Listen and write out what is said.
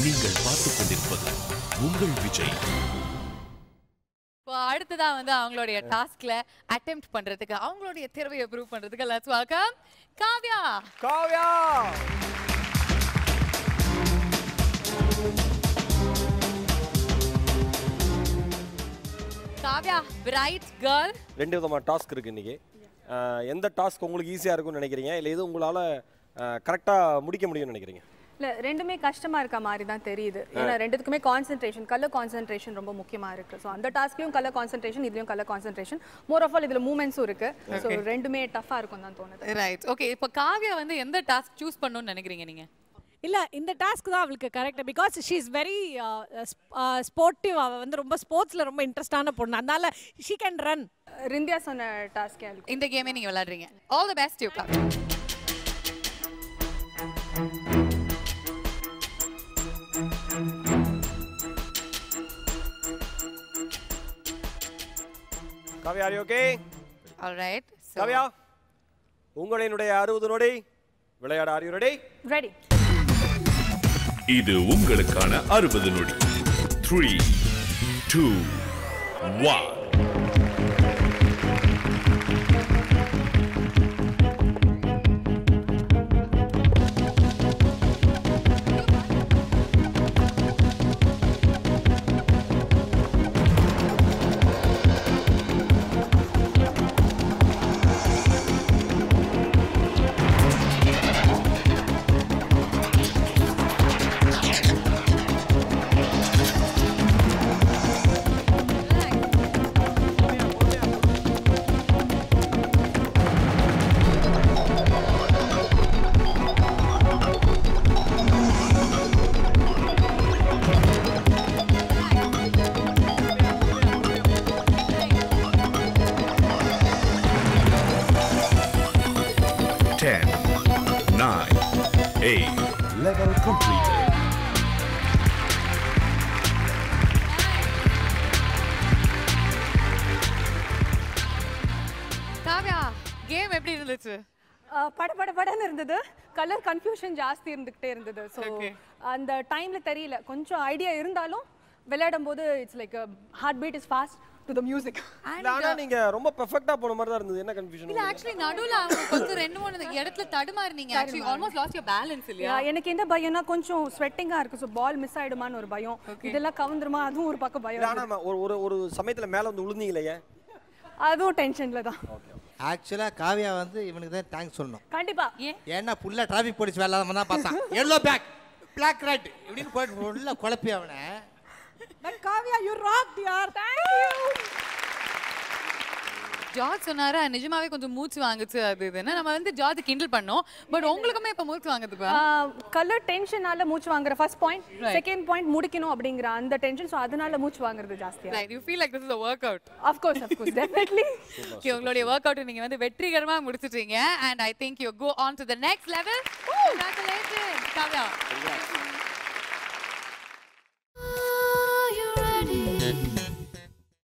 நீங்கள் பார்த்துக் கொண்டிருப்பது உங்கள் விஜய் இப்போ அடுத்ததா வந்து அவங்களுடைய டாஸ்க்ல அட்டெம்ப்ட் பண்றதுக்கு அவங்களுடைய திறமையை ப்ரூவ் பண்றதுக்கு let's welcome Kavya Kavya Kavya bright girl ரெண்டு விதமான டாஸ்க் இருக்கு இன்னைக்கு அஹ், எந்த டாஸ்க் உங்களுக்கு ஈஸியா இருக்கும்னு நினைக்கிறீங்க இல்லை எது உங்களால கரெக்டாக முடிக்க முடியும்னு நினைக்கிறீங்க இல்ல ரெண்டுமே கஷ்டமா இருக்க மாதிரி தான் தெரியுது ஏன்னா ரெண்டுத்துக்குமே கான்சென்ட்ரேஷன் கலர் கான்சென்ட்ரேஷன் ரொம்ப முக்கியமா இருக்கு ஸோ அந்த டாஸ்க்லயும் கலர் கான்சென்ட்ரேஷன் இதுலயும் colour concentration more of all இதுல மூமெண்ட்ஸும் இருக்கு ஸோ ரெண்டுமே டஃபா இருக்கும் தான் தோணுது ரைட் ஓகே இப்போ காவ்யா வந்து எந்த டாஸ்க் சூஸ் பண்ணணும்னு நினைக்கிறீங்க நீங்க இல்ல இந்த டாஸ்க் தான் அவளுக்கு correct because she is very sportive அவ வந்து ரொம்ப ஸ்போர்ட்ஸ்ல ரொம்ப இன்ட்ரெஸ்டான பொண்ணு அதனால ஷீ கேன் ரன் ரிந்தியா சொன்ன டாஸ்கே இருக்கும் இந்த கேமே நீங்க விளையாடுறீங்க all the best you Kavya are okay all right Kavya உங்களினுடைய அறுபது நொடி விளையாட ஆர் யூ ரெடி ரெடி இது உங்களுக்கான அறுபது நொடி three two one ten nine eight level completed Kavya game எப்படி இருந்துச்சு அஹ் பட பட படன்னு இருந்தது கலர் கன்ஃபியூஷன் ஜாஸ்தி இருந்துகிட்டே இருந்தது ஸோ Okay. அந்த டைம்ல தெரியல கொஞ்சம் ஐடியா இருந்தாலும் விளையாடும் போது it's like heart beat is fast to the music ஆனா நீங்க ரொம்ப பெர்ஃபெக்ட்டா போன மாதிரி தான் இருந்தது என்ன இல்ல கன்ஃபியூஷன் ஆக்சுவலி நடுவுல அவங்க கொஞ்சம் ரெண்டு மூணு இடத்துல தடுமாறுனீங்க actually almost lost your balance இல்லையா எனக்கு என்ன பயம்னா கொஞ்சம் ஸ்வெட்டிங்கா இருக்கு ஸோ பால் மிஸ் ஆயிடுமான்னு ஒரு பயம் இதெல்லாம் கவுந்துருமா அதுவும் ஒரு பக்கம் பயம் ஆனா இருந்தது. ஒரு ஒரு ஒரு சமயத்துல மேல வந்து விழுந்தீங்களே அதுவும் டென்ஷன்ல தான் ஆக்சுவலாக காவியா வந்து இவனுக்கு தான் தேங்க்ஸ் சொல்லணும் கண்டிப்பா ஏன்னா புள்ள டிராஃபிக் போலீஸ் வேலை தான் தான் பார்த்தான் எல்லோ பேக் பிளாக் ரெட் இப்படின்னு போயிட்டு உள்ள குழப்பி அவனை பட் காவ்யா யூ ராக் யார் ஜார்ஜ் சொன்னாரு நிஜமாவே கொஞ்சம் மூச்சு வாங்குச்சு அது இதுன்னு நம்ம வந்து ஜார்ஜ் கிண்டல் பண்ணோம் பட் உங்களுக்குமே இப்ப மூச்சு வாங்குதுப்பா கலர் டென்ஷனால மூச்சு வாங்குற ஃபர்ஸ்ட் பாயிண்ட் செகண்ட் பாயிண்ட் முடிக்கணும் அப்படிங்கிற அந்த டென்ஷன் ஸோ அதனால மூச்சு வாங்குறது ஜாஸ்தியா right you feel like this is a workout of course of course definitely okay உங்களுடைய ஒர்க் அவுட் நீங்க வந்து வெற்றிகரமா முடிச்சிட்டீங்க and I think you go on to the next level congratulations Kavya